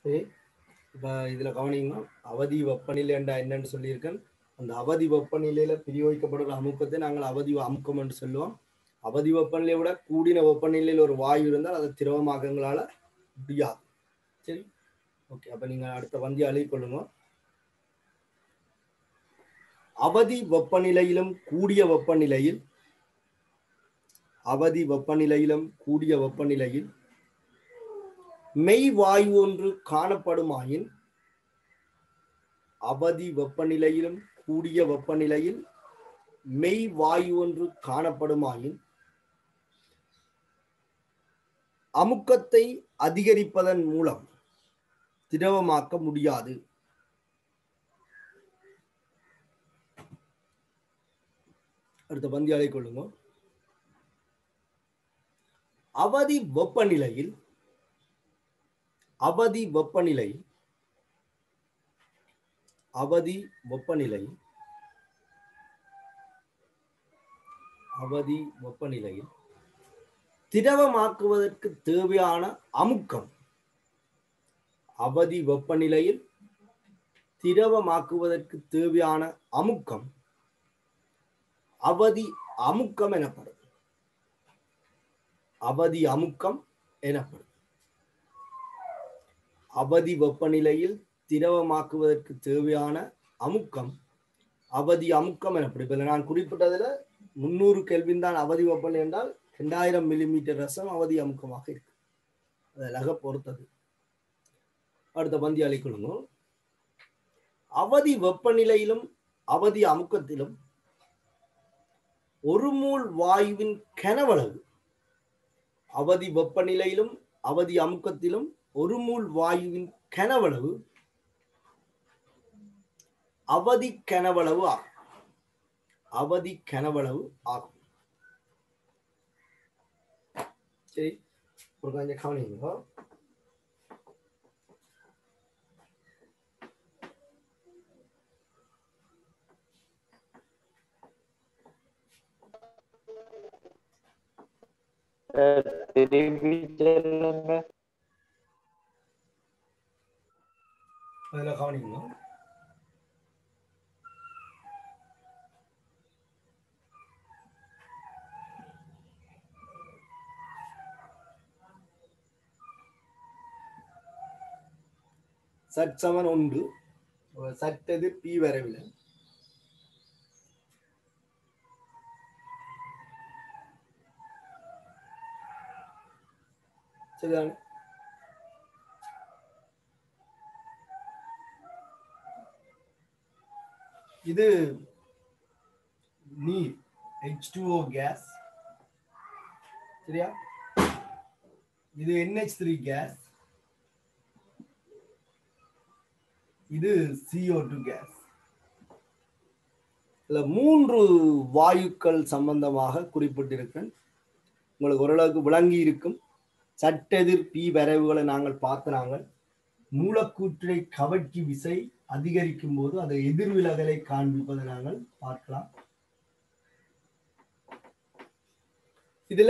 சரி இப்போ இதில் கவனிங்க அவதி வெப்பநிலைண்டா என்னன்னு சொல்லியிருக்கேன் அந்த அவதி வெப்பநிலையில பிரயோகிக்கப்படுற அமுக்கத்தை நாங்கள் அவதி அமுக்கம் என்று சொல்லுவோம் அவதி வெப்பநிலையை விட கூடின வெப்பநிலையில் ஒரு வாயு இருந்தால் அதை திரவமாக்கங்களால முடியாது சரி ஓகே அப்ப நீங்க அடுத்த வந்தி அழைக் கொள்ளுங்க அவதி வெப்பநிலையிலும் கூடிய வெப்பநிலையில் அவதி வெப்பநிலையிலும் கூடிய வெப்பநிலையில் மெய் வாயு ஒன்று காணப்படுமாயின் அவதி வெப்பநிலையிலும் கூடிய வெப்பநிலையில் மெய் வாயு ஒன்று காணப்படுமாயின் அமுக்கத்தை அதிகரிப்பதன் மூலம் திரவமாக்க முடியாது அடுத்த பந்தி அலை கொள்ளுங்க அவதி வெப்பநிலையில் அவதி வெப்பநிலை அவதி வெப்பநிலை அவதி வெப்பநிலையில் திரவமாக்குவதற்கு தேவையான அமுக்கம் அவதி வெப்பநிலையில் திரவமாக்குவதற்கு தேவையான அமுக்கம் அவதி அமுக்கம் எனப்படும் அவதி அமுக்கம் எனப்படும் அவதி வெப்பநிலையில் திரவமாக்குவதற்கு தேவையான அமுக்கம் அவதி அமுக்கம் எனப்படும் இப்ப நான் குறிப்பிட்டதுல முன்னூறு கெல்வின் தான் அவதி வெப்பநிலை என்றால் ரெண்டாயிரம் மில்லிமீட்டர் ரசம் அவதி அமுக்கமாக இருக்கு அதற்காக பொறுத்தது அடுத்த பந்தி அளிக்கணுங்க அவதி வெப்பநிலையிலும் அவதி அமுக்கத்திலும் ஒரு மூல் வாயுவின் கனவளவு அவதி வெப்பநிலையிலும் அவதி அமுக்கத்திலும் ஒரு மூல் வாயுவின் கனவளவு அவதி கனவளவு ஆகும் அவதி கனவளவு ஆகும் சரி ஒரு கொஞ்சம் கவனிங்க திருப்பி சொல்லுங்க அதுல கவனிங்க சற்சமன் ஒன்று சட்டது பி வரவில்லை சரிதானே இது நீர் H2O கேஸ் சரியா இது NH3 த்ரீ கேஸ் இது CO2 கேஸ் இதுல மூன்று வாயுக்கள் சம்பந்தமாக குறிப்பிட்டிருக்கேன் உங்களுக்கு ஓரளவுக்கு விளங்கி இருக்கும் சட்டெதிர் பி வரைவுகளை நாங்கள் பார்த்தனாங்க மூலக்கூற்றை கவர்ச்சி விசை அதிகரிக்கும் போது அதை எதிர்விலகலை காண்பிப்பதை நாங்கள் பார்க்கலாம் இதுல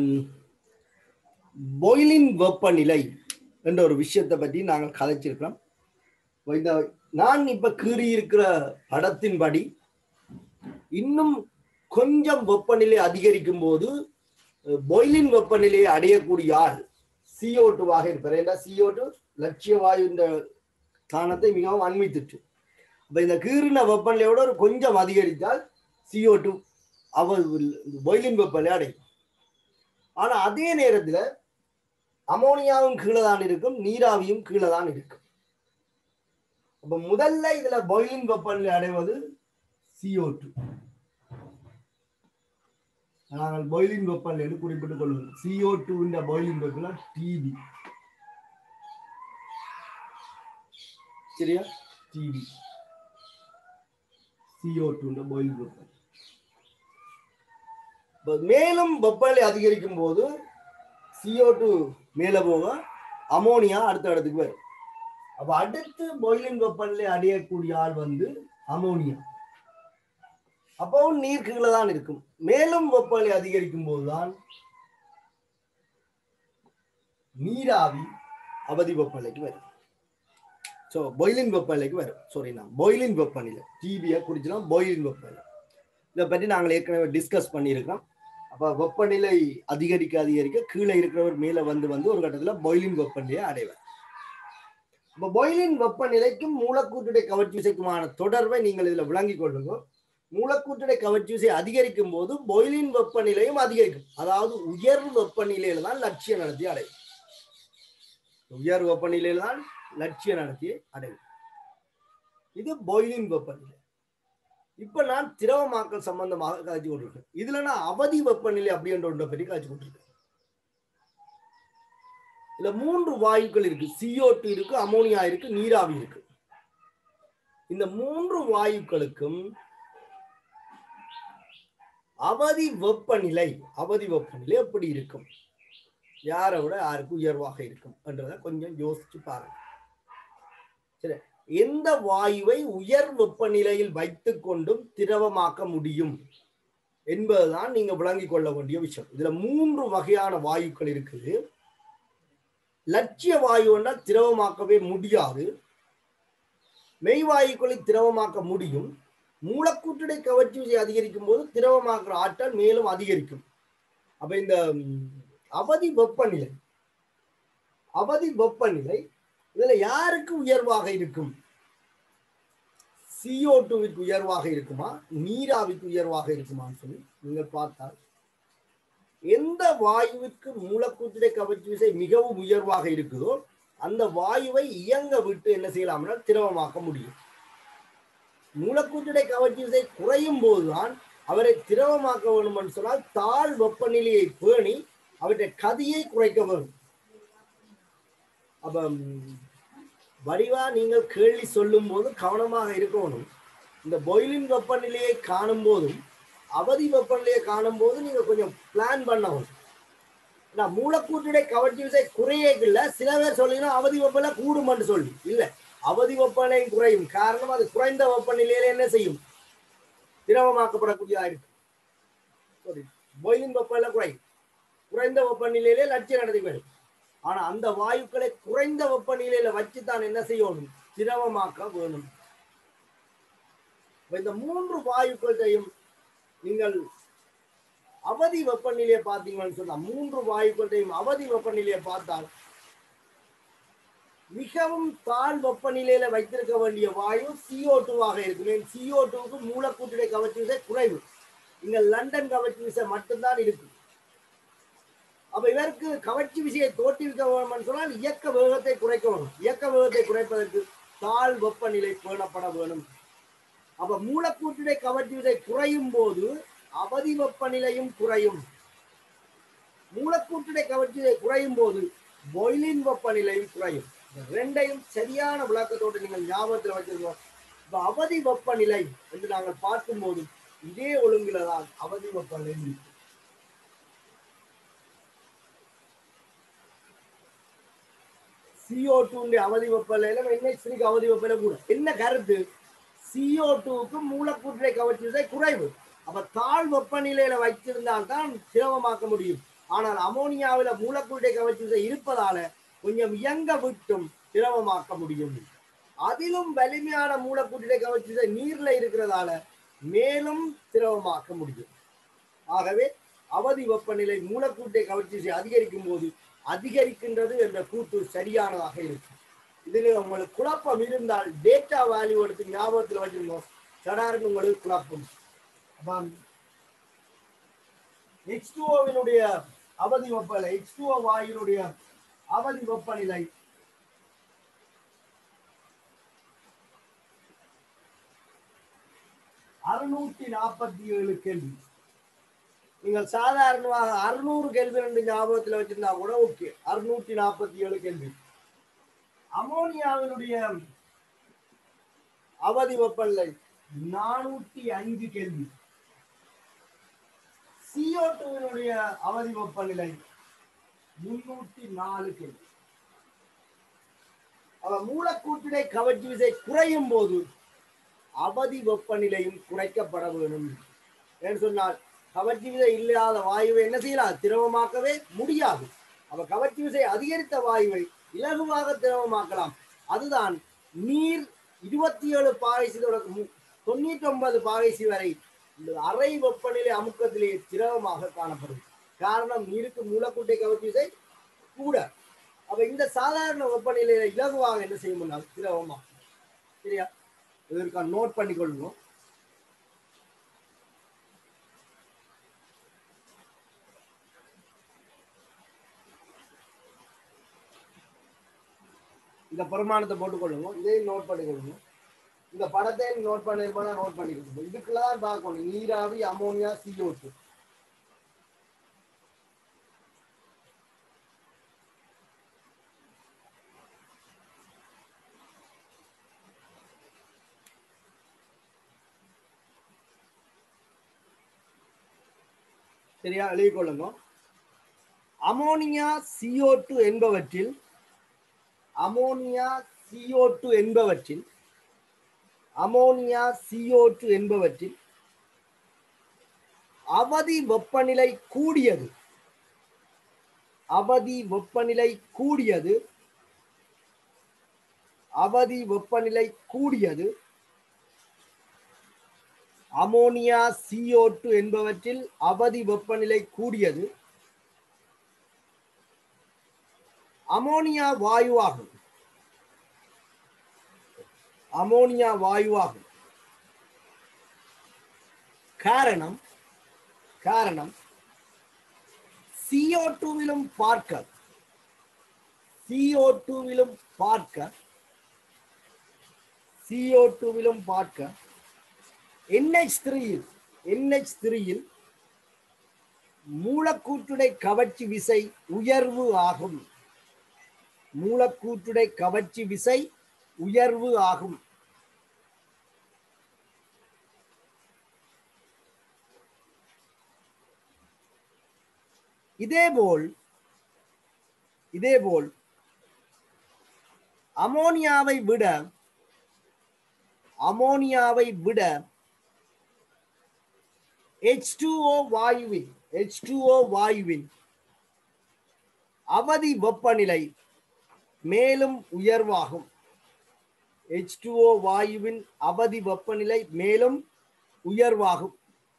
பாய்லின் வெப்பநிலை என்ற ஒரு விஷயத்தை பற்றி நாங்கள் கதைச்சிருக்கிறோம் இந்த நான் இப்ப கீறி இருக்கிற படத்தின்படி இன்னும் கொஞ்சம் வெப்பநிலை அதிகரிக்கும் போது பாய்லின் வெப்பநிலையை அடையக்கூடிய ஆள் சிஓ டூவாக இருப்பார் ஏன்னா சிஓ டூ லட்சிய வாயு இந்த ஸ்தானத்தை மிகவும் அண்மித்துட்டு அப்ப இந்த கீறின வெப்பநிலையோட ஒரு கொஞ்சம் அதிகரித்தால் சிஓ டூ அவர் பாய்லின் வெப்பநிலை அடையும் ஆனா அதே நேரத்துல அமோனியாவும் கீழே தான் இருக்கும் நீராவியும் கீழே தான் இருக்கும் அப்ப முதல்ல இதுல பாய்லின் வெப்பநிலை அடைவது சிஓ டூ நாங்கள் பாய்லிங் வெப்பநிலை என்று குறிப்பிட்டுக் கொள்வோம் சிஓ டூ இந்த பாய்லிங் வெப்பநிலை டிபி சரியா டிபி சிஓ டூ இந்த பாய்லிங் வெப்பநிலை இப்ப மேலும் வெப்பநிலை அதிகரிக்கும் போது சிஓ டூ மேல போக அமோனியா அடுத்த இடத்துக்கு வரும் அப்ப அடுத்து பாய்லிங் வெப்பநிலை அடையக்கூடிய ஆள் வந்து அமோனியா அப்பவும் நீர் கீழே தான் இருக்கும் மேலும் வெப்பநிலை அதிகரிக்கும் போதுதான் நீராவி அவதி வெப்பநிலைக்கு வரும் ஸோ பாயிலின் வெப்பநிலைக்கு வரும் சாரி நான் பாயிலின் வெப்பநிலை டிபியை குறிச்சலாம் பாயிலின் வெப்பநிலை இதை பற்றி நாங்கள் ஏற்கனவே டிஸ்கஸ் பண்ணியிருக்கிறோம் அப்போ வெப்பநிலை அதிகரிக்க அதிகரிக்க கீழே இருக்கிறவர் மேலே வந்து வந்து ஒரு கட்டத்தில் பாயிலின் வெப்பநிலையை அடைவார் இப்போ பாயிலின் வெப்பநிலைக்கும் மூலக்கூற்றுடைய கவர்ச்சி விசைக்குமான தொடர்பை நீங்கள் இதில் விளங்கிக் கொள்ளுங்க மூலக்கூற்றுடைய கவர்ச்சி விசை அதிகரிக்கும் போது பாயிலின் வெப்பநிலையும் அதிகரிக்கும் அதாவது உயர் வெப்பநிலையில தான் லட்சிய நடத்தி அடையும் உயர் வெப்பநிலையில தான் லட்சிய நடத்தியை அடையும் இது பாயிலின் வெப்பநிலை இப்ப நான் திரவமாக்கல் சம்பந்தமாக காய்ச்சி கொண்டிருக்கேன் இதுல நான் அவதி வெப்பநிலை அப்படின்ற ஒன்றை பற்றி காய்ச்சி கொண்டிருக்கேன் இதுல மூன்று வாயுக்கள் இருக்கு CO2 இருக்கு அமோனியா இருக்கு நீராவி இருக்கு இந்த மூன்று வாயுக்களுக்கும் அவதி வெப்பநிலை அவதி வெப்பநிலை எப்படி இருக்கும் யாரை விட யாருக்கு உயர்வாக இருக்கும் என்றதை கொஞ்சம் யோசிச்சு பாருங்க சரி எந்த வாயுவை உயர் வெப்பநிலையில் வைத்துக் கொண்டும் திரவமாக்க முடியும் என்பதுதான் நீங்க விளங்கிக் கொள்ள வேண்டிய விஷயம் இதுல மூன்று வகையான வாயுக்கள் இருக்குது லட்சிய வாயுன்னா திரவமாக்கவே முடியாது மெய்வாயுக்களை திரவமாக்க முடியும் மூலக்கூற்றுடை கவர்ச்சி விசை அதிகரிக்கும் போது திரவமாக்குற ஆற்றல் மேலும் அதிகரிக்கும் அப்ப இந்த ம், அவதி வெப்பநிலை அவதி வெப்பநிலை இதுல யாருக்கு உயர்வாக இருக்கும் CO2 டூவிற்கு உயர்வாக இருக்குமா நீராவிக்கு உயர்வாக இருக்குமான்னு சொல்லி நீங்கள் பார்த்தால் எந்த வாயுவிற்கு மூலக்கூற்றுடை கவர்ச்சி விசை மிகவும் உயர்வாக இருக்குதோ அந்த வாயுவை இயங்க விட்டு என்ன செய்யலாம்னா திரவமாக்க முடியும் மூலக்கூற்றுடை கவர்ச்சி விசை குறையும் போதுதான் அவரை திரவமாக்க வேண்டும் என்று சொன்னால் தாழ் வெப்பநிலையை பேணி அவருடைய கதியை குறைக்க வேண்டும் அப்ப ம், வடிவா நீங்கள் கேள்வி சொல்லும் போது கவனமாக இருக்கணும் இந்த பாயிலின் வெப்பநிலையை காணும் போதும் அவதி வெப்பநிலையை காணும் போது நீங்க கொஞ்சம் பிளான் பண்ணணும் நான் மூலக்கூற்றுடைய கவர்ச்சி விசை குறையே இல்லை சில பேர் சொல்லினா அவதி வெப்பநிலை கூடும்னு சொல்லி இல்ல அவதி வெப்பநிலையும் குறையும் காரணம் அது குறைந்த வெப்பநிலையில என்ன செய்யும் திரவமாக்கப்படக்கூடியதா இருக்கு சாரி பாயிலின் வெப்பநிலை குறையும் குறைந்த வெப்பநிலையிலே லட்சிய நடத்தி வரும் ஆனா அந்த வாயுக்களை குறைந்த வெப்பநிலையில வச்சுதான் என்ன செய்யணும் திரவமாக்க வேணும் இப்ப இந்த மூன்று வாயுக்களையும் நீங்கள் அவதி வெப்பநிலையை பார்த்தீங்கன்னு சொன்னா மூன்று வாயுக்களையும் அவதி வெப்பநிலையை பார்த்தால் மிகவும் தாழ் வெப்பநிலையில வைத்திருக்க வேண்டிய வாயு CO2 டூவாக இருக்கும் CO2 டூக்கு மூலக்கூற்றுடைய கவர்ச்சி விசை குறைவு இங்க லண்டன் கவர்ச்சி விசை மட்டும்தான் இருக்கு அப்ப இவருக்கு கவர்ச்சி விசையை தோற்றுவிக்க வேணும்னு சொன்னால் இயக்க வேகத்தை குறைக்க வேணும் இயக்க வேகத்தை குறைப்பதற்கு தாழ் வெப்பநிலை பேணப்பட வேணும் அப்ப மூலக்கூற்றுடைய கவர்ச்சி விசை குறையும் போது அவதி வெப்பநிலையும் குறையும் மூலக்கூற்றுடைய கவர்ச்சி விசை குறையும் போது பாயிலின் வெப்பநிலையும் குறையும் இந்த ரெண்டையும் சரியான விளக்கத்தோடு நீங்கள் ஞாபகத்தில் வச்சிருக்கோம் இப்ப அவதி வெப்பநிலை என்று நாங்கள் பார்க்கும்போது இதே ஒழுங்குல தான் அவதி வெப்பநிலை இருக்கு. CO2 டூ அவதி வெப்பநிலையில NH3 க்கு அவதி வெப்பநிலை கூட என்ன கருத்து CO2 டூக்கு மூலக்கூற்றை கவர்ச்சி விசை குறைவு அப்ப தாழ் வெப்பநிலையில வைத்திருந்தால் தான் திரவமாக்க முடியும் ஆனால் அமோனியாவில மூலக்கூற்றை கவர்ச்சி விசை இருப்பதால கொஞ்சம் இயங்க விட்டும் திரவமாக்க முடியும் அதிலும் வலிமையான மூலக்கூற்றை கவர்ச்சி விசை நீர்ல இருக்கிறதால மேலும் திரவமாக்க முடியும் ஆகவே அவதி வெப்பநிலை மூலக்கூட்டை கவர்ச்சி விசை அதிகரிக்கும் போது அதிகரிக்கின்றது என்ற கூற்று சரியானதாக இருக்கும் இதுல உங்களுக்கு குழப்பம் இருந்தால் டேட்டா வேல்யூ எடுத்து ஞாபகத்தில் வச்சிருந்தோம் சடாருன்னு உங்களுக்கு குழப்பம் எச் டூஓவினுடைய அவதி வெப்பநிலை எச் டூஓ வாயுனுடைய அவதி வெப்பநிலை அறுநூற்றி நாற்பத்தி ஏழு கேள்வி நீங்கள் சாதாரணமாக அறுநூறு கேள்வி ரெண்டு ஞாபகத்தில் வச்சிருந்தா கூட ஓகே அறுநூற்றி நாற்பத்தி ஏழு கேள்வி அமோனியாவினுடைய அவதி வெப்பநிலை நானூற்றி அஞ்சு கேள்வி CO2 டூவினுடைய அவதி வெப்பநிலை முன்னூற்றி நாலு கேள்வி அவ மூலக்கூற்றினை கவர்ச்சி விசை குறையும் போது அவதி வெப்பநிலையும் குறைக்கப்பட வேண்டும் என்று சொன்னால் கவர்ச்சி விசை இல்லாத வாயுவை என்ன செய்யலாம் திரவமாக்கவே முடியாது அப்ப கவர்ச்சி விசை அதிகரித்த வாயுவை இலகுவாக திரவமாக்கலாம் அதுதான் நீர் இருபத்தி ஏழு பாகைசி தொண்ணூற்றி ஒன்பது பாகைசி வரை இந்த அறை வெப்பநிலை அமுக்கத்திலே திரவமாக காணப்படும் காரணம் நீருக்கு மூலக்கூட்டை கவர்ச்சி விசை கூட அப்ப இந்த சாதாரண வெப்பநிலையில இலகுவாக என்ன செய்ய முடியாது திரவமாக சரியா இதற்கான நோட் பண்ணி கொள்வோம் இந்த பிரமாணத்தை போட்டுக்கொள்ளுங்க இதையும் நோட் பண்ணிக்கொள்ளுங்க இந்த படத்தையும் நோட் பண்ணிருப்பானா நோட் பண்ணிக்கொள்ளுங்க இதுக்குள்ள தான் பார்க்கணும் நீராவி அமோனியா சிஓ2 சரியா எழுதிக் கொள்ளுங்க அமோனியா CO2 என்பவற்றில் அமோனியா CO2 என்பவற்றில் அமோனியா CO2 என்பவற்றில் அவதி வெப்பநிலை கூடியது அவதி வெப்பநிலை கூடியது அவதி வெப்பநிலை கூடியது அமோனியா CO2 என்பவற்றில் அவதி வெப்பநிலை கூடியது அமோனியா வாயுவாகும் அமோனியா வாயுவாகும் காரணம் காரணம் CO2 டூவிலும் பார்க்க CO2 டூவிலும் பார்க்க CO2 டூவிலும் பார்க்க NH த்ரீயில் NH த்ரீயில் மூலக்கூற்றுடை கவர்ச்சி விசை உயர்வு ஆகும் மூலக்கூற்றுடை கவர்ச்சி விசை உயர்வு ஆகும் இதேபோல் இதேபோல் அமோனியாவை விட அமோனியாவை விட H2O வாயுவின் H2O வாயுவின் அவதி வெப்பநிலை மேலும் உயர்வாகும் H2O வாயுவின் அவதி வெப்பநிலை மேலும் உயர்வாகும்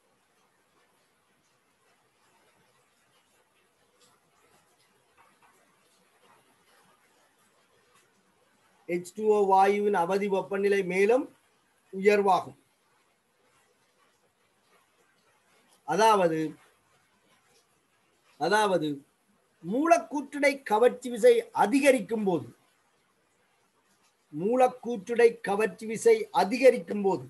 H2O வாயுவின் அவதி வெப்பநிலை மேலும் உயர்வாகும் அதாவது அதாவது மூலக்கூற்றுடை கவர்ச்சி விசை அதிகரிக்கும் போது மூலக்கூற்றுடை கவர்ச்சி விசை அதிகரிக்கும் போது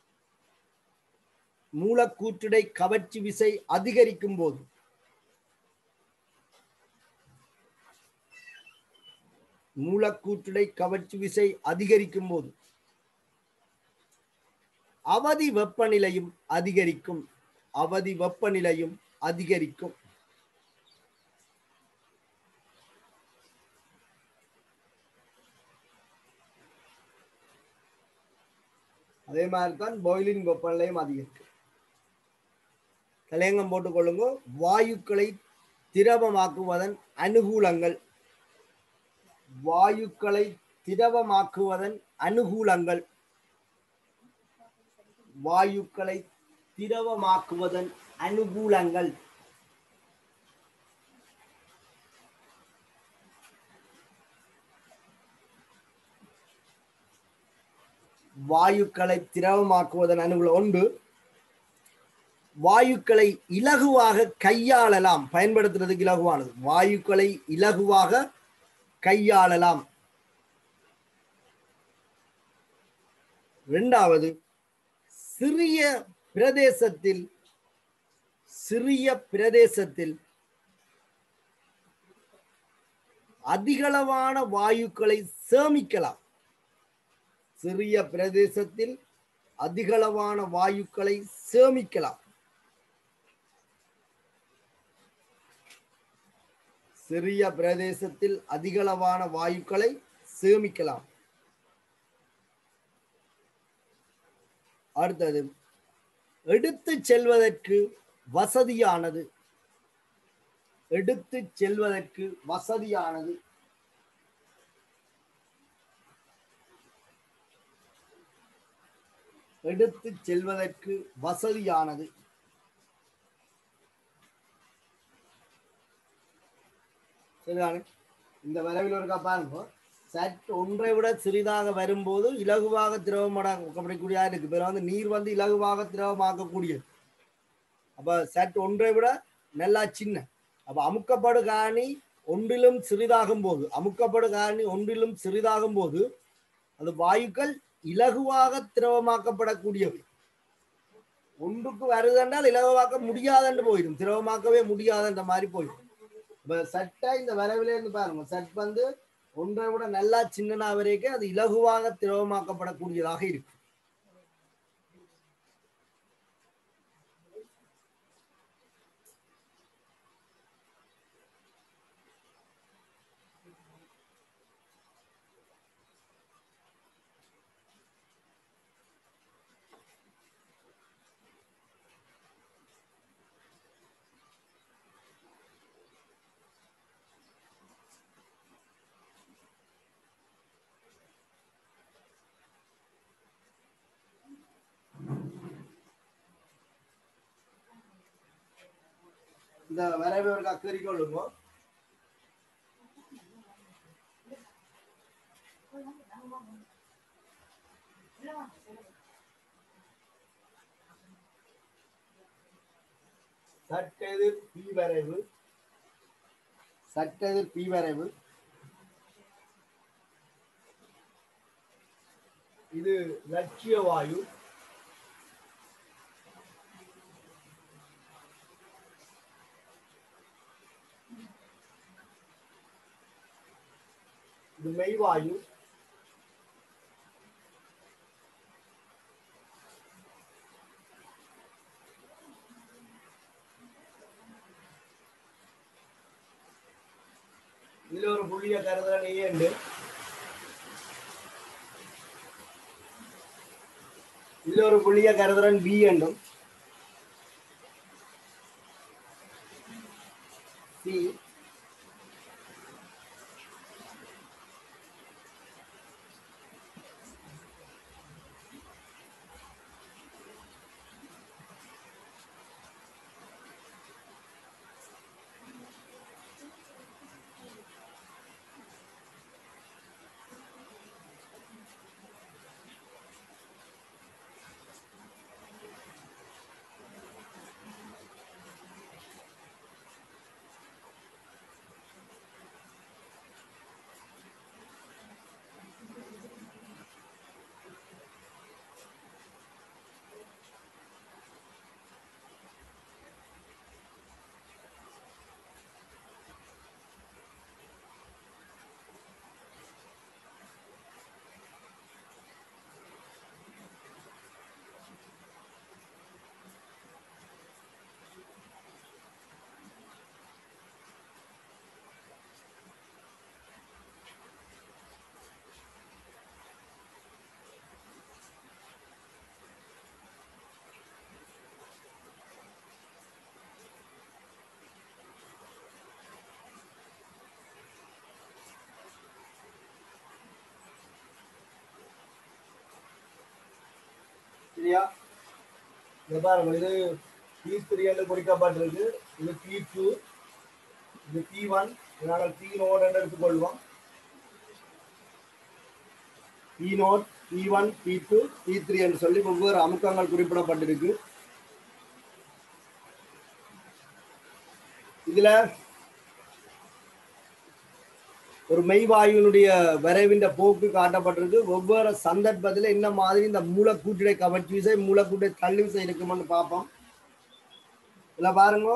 மூலக்கூற்றுடை கவர்ச்சி விசை அதிகரிக்கும் போது மூலக்கூற்றுடை கவர்ச்சி விசை அதிகரிக்கும் போது அவதி வெப்பநிலையும் அதிகரிக்கும் அவதி வெப்பநிலையும் அதிகரிக்கும் அதே மாதிரி தான் பாயிலிங் வெப்பநிலையும் அதிகரிக்கும் தலையங்கம் போட்டுக் கொள்ளுங்க வாயுக்களை திரவமாக்குவதன் அனுகூலங்கள் வாயுக்களை திரவமாக்குவதன் அனுகூலங்கள் வாயுக்களை திரவமாக்குவதன் அனுகூலங்கள் வாயுக்களை திரவமாக்குவதன் அனுகூலம் ஒன்று வாயுக்களை இலகுவாக கையாளலாம் பயன்படுத்துறதுக்கு இலகுவானது வாயுக்களை இலகுவாக கையாளலாம் இரண்டாவது சிறிய பிரதேசத்தில் சிறிய பிரதேசத்தில் அதிகளவான வாயுக்களை சேமிக்கலாம் சிறிய பிரதேசத்தில் அதிகளவான வாயுக்களை சேமிக்கலாம் சிறிய பிரதேசத்தில் அதிகளவான வாயுக்களை சேமிக்கலாம் அடுத்தது எடுத்து செல்வதற்கு வசதியானது எடுத்து செல்வதற்கு வசதியானது எடுத்து செல்வதற்கு வசதியானது சரிதானே இந்த வரைவில் இருக்கா பாருங்க சட் ஒன்றை விட சிறிதாக வரும்போது இலகுவாக திரவமாடக்கூடிய இருக்கு பேர் வந்து நீர் வந்து இலகுவாக திரவமாக்கக்கூடியது அப்ப சட் ஒன்றை விட நல்லா சின்ன அப்ப அமுக்கப்படு காணி ஒன்றிலும் சிறிதாகும் போது அமுக்கப்படு காணி ஒன்றிலும் சிறிதாகும் போது அது வாயுக்கள் இலகுவாக திரவமாக்கப்படக்கூடியவை ஒன்றுக்கு வருதென்றால் இலகுவாக்க முடியாதென்று போயிடும் திரவமாக்கவே முடியாதுன்ற மாதிரி போயிடும் இப்ப சட்டை இந்த வரவில இருந்து பாருங்க சட் வந்து ஒன்றை விட நல்லா சின்னனா வரைக்கும் அது இலகுவாக திரவமாக்கப்படக்கூடியதாக இருக்கு இந்த வரவை ஒரு அக்கறி கொள்ளுங்க சட்டெதிர் பி வரைவு சட்டெதிர் பி வரைவு இது லட்சிய வாயு இது மெய்வாயு இதுல ஒரு புள்ளிய கருதுற நீண்டு இதுல ஒரு புள்ளிய கருதுறன் பி என்றும் சி சரியா இங்க பாருங்க இது பி த்ரீ என்று குறிக்கப்பட்டிருக்கு இது பி டூ இது பி ஒன் நாங்கள் பி நோட் என்று எடுத்துக்கொள்வோம் P nought P one P two P three என்று சொல்லி ஒவ்வொரு அமுக்கங்கள் குறிப்பிடப்பட்டிருக்கு இதுல ஒரு மெய்வாயுனுடைய வரைவின் போக்கு காட்டப்பட்டிருக்கு ஒவ்வொரு சந்தர்ப்பத்தில் என்ன மாதிரி இந்த மூலக்கூட்டுடைய கவர்ச்சி விசை மூலக்கூட்டை தள்ளி விசை இருக்குமான்னு பார்ப்போம் இதுல பாருங்க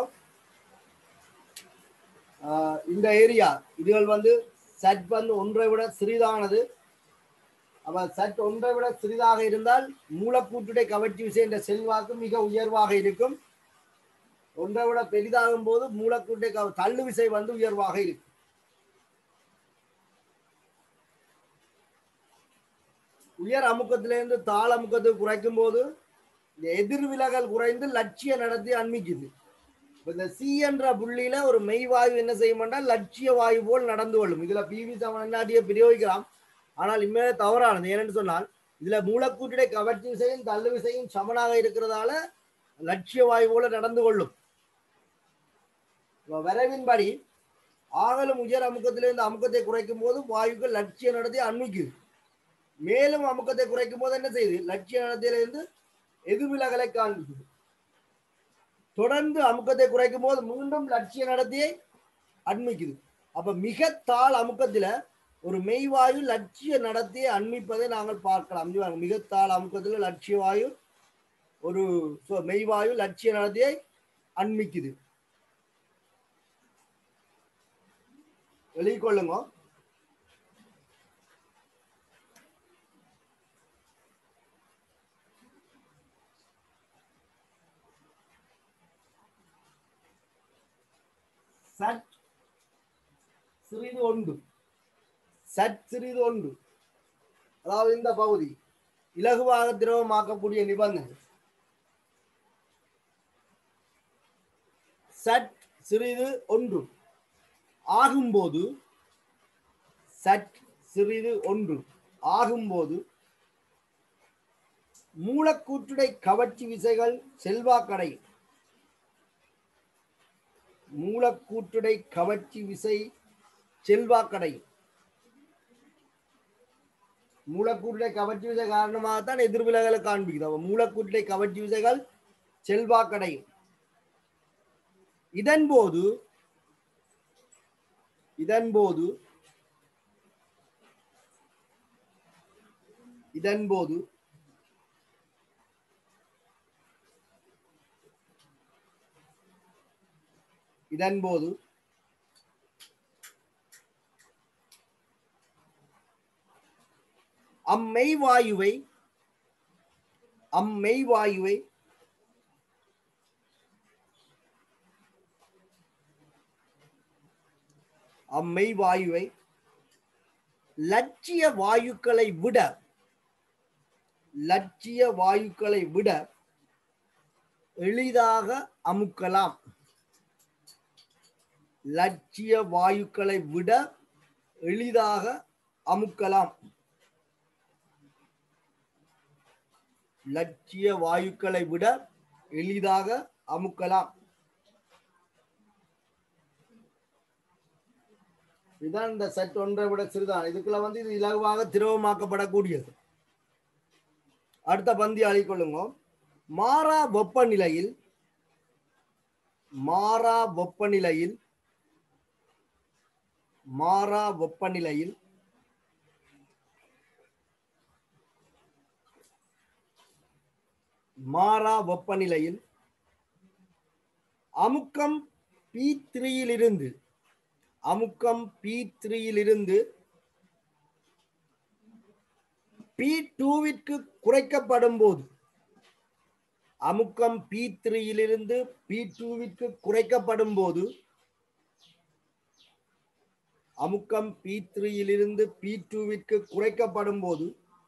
ஆஹ் இந்த ஏரியா இதுகள் வந்து சட் வந்து ஒன்றை விட சிறிதானது அப்ப சட் ஒன்றை விட சிறிதாக இருந்தால் மூலக்கூட்டுடைய கவர்ச்சி விசை என்ற செல்வாக்கு மிக உயர்வாக இருக்கும் ஒன்றை விட பெரிதாகும் போது மூலக்கூட்டை கவ- தள்ளு விசை வந்து உயர்வாக இருக்கும் உயர் அமுக்கத்திலிருந்து தாழ் அமுக்கத்துக்கு குறைக்கும் போது இந்த எதிர் விலகல் குறைந்து லட்சிய நடத்தி அண்மிக்குது இப்ப இந்த சி என்ற புள்ளியில ஒரு மெய்வாயு என்ன செய்யும்னா லட்சிய வாயு போல் நடந்து கொள்ளும் இதுல பிவி சமநாட்டியை பிரயோகிக்கலாம் ஆனால் இனிமேல் தவறானது ஏனென்று சொன்னால் இதுல மூலக்கூற்றுடைய கவர்ச்சி விசையும் தள்ளு விசையும் சமனாக இருக்கிறதால லட்சிய வாயு போல நடந்து கொள்ளும் இப்ப வரைவின்படி ஆகலும் உயர் அமுக்கத்திலிருந்து அமுக்கத்தை குறைக்கும் போது வாயுக்கள் லட்சிய நடத்தை அண்மிக்குது மேலும் அமுக்கத்தை குறைக்கும் போது என்ன செய்யுது லட்சிய நடத்தையிலிருந்து எதிர்விலகலை காண்பிக்குது தொடர்ந்து அமுக்கத்தை குறைக்கும் போது மீண்டும் லட்சிய நடத்தையை அண்மிக்குது அப்ப மிக தாழ் அமுக்கத்துல ஒரு மெய்வாயு லட்சிய நடத்தையை அண்மிப்பதை நாங்கள் பார்க்கலாம் இங்க பாருங்க, மிக தாழ் அமுக்கத்துல லட்சிய வாயு ஒரு சொ- மெய்வாயு லட்சிய நடத்தையை அண்மிக்குது வெளிக்கொள்ளுங்க சட் சிறிது ஒன்று சட் சிறிது ஒன்று அதாவது இந்த பகுதி இலகுவாக திரவமாக்கக்கூடிய நிபந்தனை சட் சிறிது ஒன்று ஆகும்போது சட் சிறிது ஒன்று ஆகும்போது மூலக்கூற்றுடை கவர்ச்சி விசைகள் செல்வாக்கடை மூலக்கூற்றுடை கவர்ச்சி விசை செல்வாக்கடை மூலக்கூற்றுடை கவர்ச்சி விசை காரணமாகத்தான் எதிர்விலகலை காண்பிக்குது அப்ப மூலக்கூற்றுடை கவர்ச்சி விசைகள் செல்வாக்கடை இதன் போது இதன் போது இதன் போது இதன் போது அம்மெய்வாயுவை அம்மெய்வாயுவை அம்மெய்வாயுவை லட்சிய வாயுக்களை விட லட்சிய வாயுக்களை விட எளிதாக அமுக்கலாம் லட்சிய வாயுக்களை விட எளிதாக அமுக்கலாம் லட்சிய வாயுக்களை விட எளிதாக அமுக்கலாம் இதுதான் இந்த செட் ஒன்றை விட சிறிதான் இதுக்குள்ள வந்து இது இலகுவாக திரவமாக்கப்படக்கூடியது அடுத்த பந்தி அழிக்கொள்ளுங்க மாறா வெப்பநிலையில் மாறா வெப்பநிலையில் மாறா வெப்பநிலையில் மாறா வெப்பநிலையில் அமுக்கம் பி த்ரீயிலிருந்து அமுக்கம் பி த்ரீயிலிருந்து பி டூவிற்கு குறைக்கப்படும் போது அமுக்கம் பி த்ரீயிலிருந்து பி டூவிற்கு குறைக்கப்படும் போது அமுக்கம் பி த்ரீயிலிருந்து பி டூவிற்கு குறைக்கப்படும் போது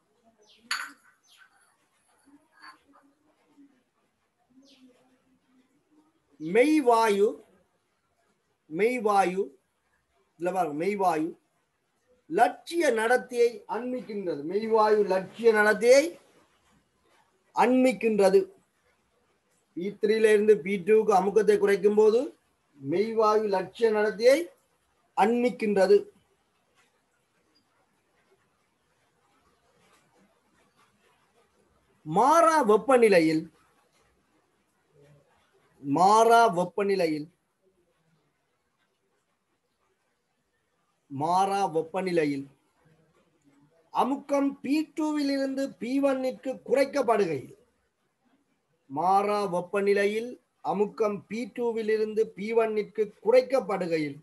மெய்வாயு மெய்வாயு இல்ல பாருங்க மெய்வாயு லட்சிய நடத்தையை அண்மிக்கின்றது மெய்வாயு லட்சிய நடத்தையை அண்மிக்கின்றது பி த்ரீல இருந்து பி டூக்கு அமுக்கத்தை குறைக்கும் போது மெய்வாயு லட்சிய நடத்தையை அண்மிக்கின்றது மாறா வெப்பநிலையில் மாறா வெப்பநிலையில் மாறா வெப்பநிலையில் அமுக்கம் பி டூவில் இருந்து பி ஒன்னிற்கு குறைக்கப்படுகையில் மாறா வெப்பநிலையில் அமுக்கம் பி டூவில் இருந்து பி ஒன்னிற்கு குறைக்கப்படுகையில்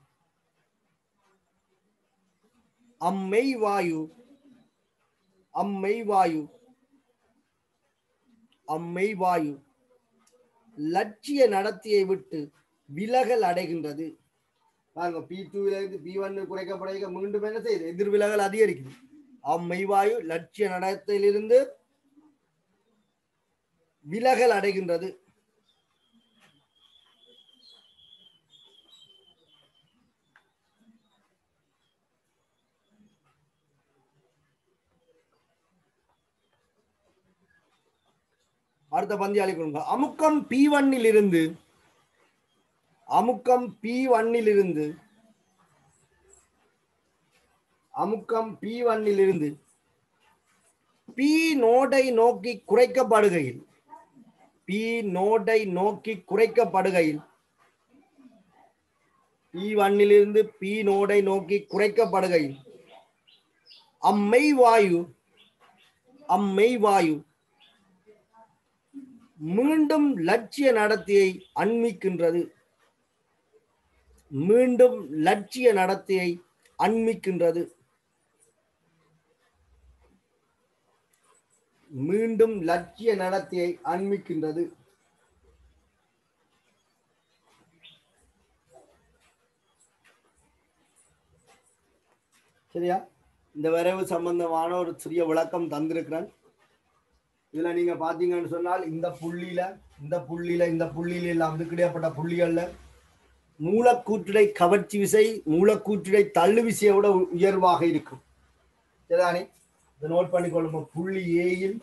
அம்மெய் வாயு அம்மெய் வாயு அம்மெய் வாயு லட்சிய நடத்தியை விட்டு விலகல் அடைகின்றது பாருங்க பி டூல இருந்து பி ஒன் குறைக்கப்படுக மீண்டும் என்ன செய்யுது எதிர் விலகல் அதிகரிக்குது அம்மெய்வாயு லட்சிய நடத்தையிலிருந்து விலகல் அடைகின்றது அடுத்த பந்தியாளி கொடுங்க அமுக்கம் பி ஒன்னில் இருந்து அமுக்கம் பி ஒன்னில் இருந்து அமுக்கம் பி ஒன்னில் இருந்து பி நோடை நோக்கி குறைக்கப்படுகையில் பி நோடை நோக்கி குறைக்கப்படுகையில் பி ஒன்னிலிருந்து பி நோடை நோக்கி குறைக்கப்படுகையில் அம்மை வாயு அம்மை வாயு மீண்டும் லட்சிய நடத்தையை அண்மிக்கின்றது மீண்டும் லட்சிய நடத்தையை அண்மிக்கின்றது மீண்டும் லட்சிய நடத்தையை அண்மிக்கின்றது சரியா இந்த வரைவு சம்பந்தமான ஒரு சிறிய விளக்கம் தந்திருக்கிறேன் இதுல நீங்க பாத்தீங்கன்னு சொன்னால் இந்த புள்ளியில இந்த புள்ளியில இந்த புள்ளியில எல்லாம் இதுக்கிடையப்பட்ட புள்ளிகள்ல மூலக்கூற்றிடை கவர்ச்சி விசை மூலக்கூற்றிடை தள்ளு விசையை விட உ- உயர்வாக இருக்கும் சரிதானே இதை நோட் பண்ணிக்கொள்ளுங்க புள்ளி ஏயில்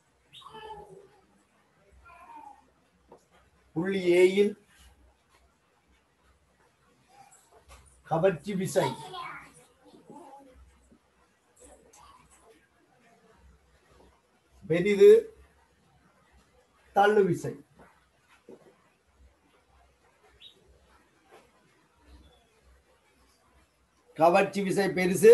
புள்ளி ஏயில் கவர்ச்சி விசை பெரிது தள்ளு விசை கவர்ச்சி விசை பெருசு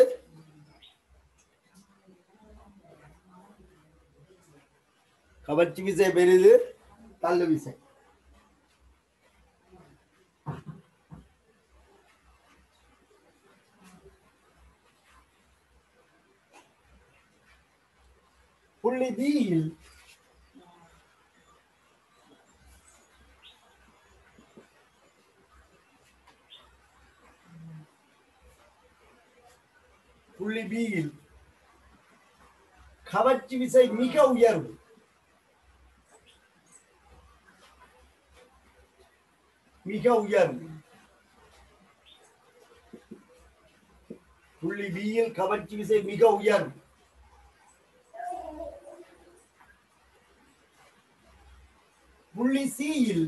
கவர்ச்சி விசை பெரிது தள்ளு விசை புள்ளி தீயில் புள்ளி பியில் கவர்ச்சி விசை மிக உயர்வு மிக உயர்வு புள்ளி பியில் கவர்ச்சி விசை மிக உயர்வு புள்ளி சியில்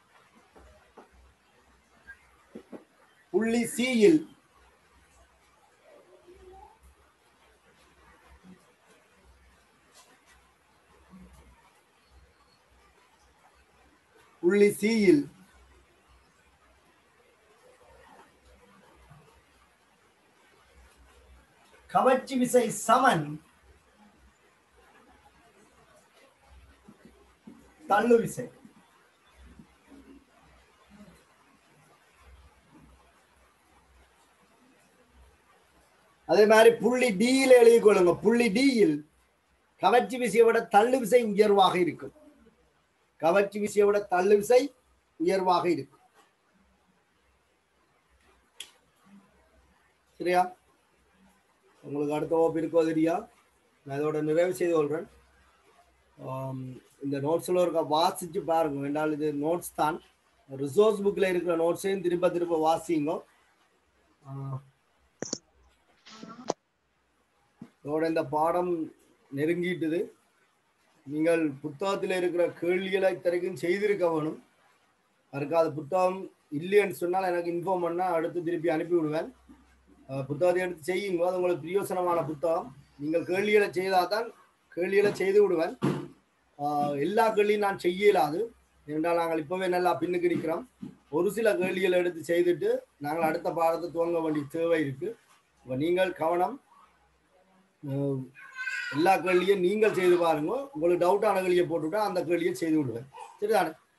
புள்ளி சியில் புள்ளி சியில் கவர்ச்சி விசை சமன் தள்ளு விசை அதே மாதிரி புள்ளி டியில் எழுதிக் கொள்ளுங்க புள்ளி டியில் கவர்ச்சி விசையை விட தள்ளு விசை உயர்வாக இருக்கும் கவர்ச்சி விசையை விட தள்ளு விசை உயர்வாக இருக்கும் சரியா உங்களுக்கு அடுத்த வகுப்பு இருக்கோ தெரியா நான் இதோட நிறைவு செய்து கொள்றேன் ஆம், இந்த நோட்ஸில் இருக்க வாசிச்சு பாருங்க என்றால் இது நோட்ஸ் தான் ரிசோர்ஸ் புக்கில் இருக்கிற நோட்ஸையும் திரும்ப திரும்ப வாசிங்க ஆ, இதோட இந்த பாடம் நெருங்கிட்டுது நீங்கள் புத்தகத்தில் இருக்கிற கேள்விகளை இத்தனைக்கும் செய்திருக்க வேணும் அதுக்கு அது புத்தகம் இல்லைன்னு சொன்னால் எனக்கு இன்ஃபார்ம் பண்ணால் அடுத்து திருப்பி அனுப்பி விடுவேன் அஹ் புத்தகத்தை எடுத்து செய்யுங்க அது உங்களுக்கு பிரியோசனமான புத்தகம் நீங்கள் கேள்விகளை செய்தால் தான் கேள்விகளை செய்து விடுவேன் ஆஹ் எல்லா கேள்வியும் நான் செய்ய இயலாது என்றால் நாங்கள் இப்போவே நல்லா பின்னுக்கு நிற்கிறோம் ஒரு சில கேள்விகளை எடுத்து செய்துட்டு நாங்கள் அடுத்த பாடத்தை துவங்க வேண்டிய தேவை இருக்கு இப்போ நீங்கள் கவனம் அஹ் எல்லா கேள்வியும் நீங்கள் செய்து பாருங்க உங்களுக்கு டவுட்டான கேள்வியை போட்டுவிட்டா அந்த கேள்வியை செய்து விடுவேன் சரிதானே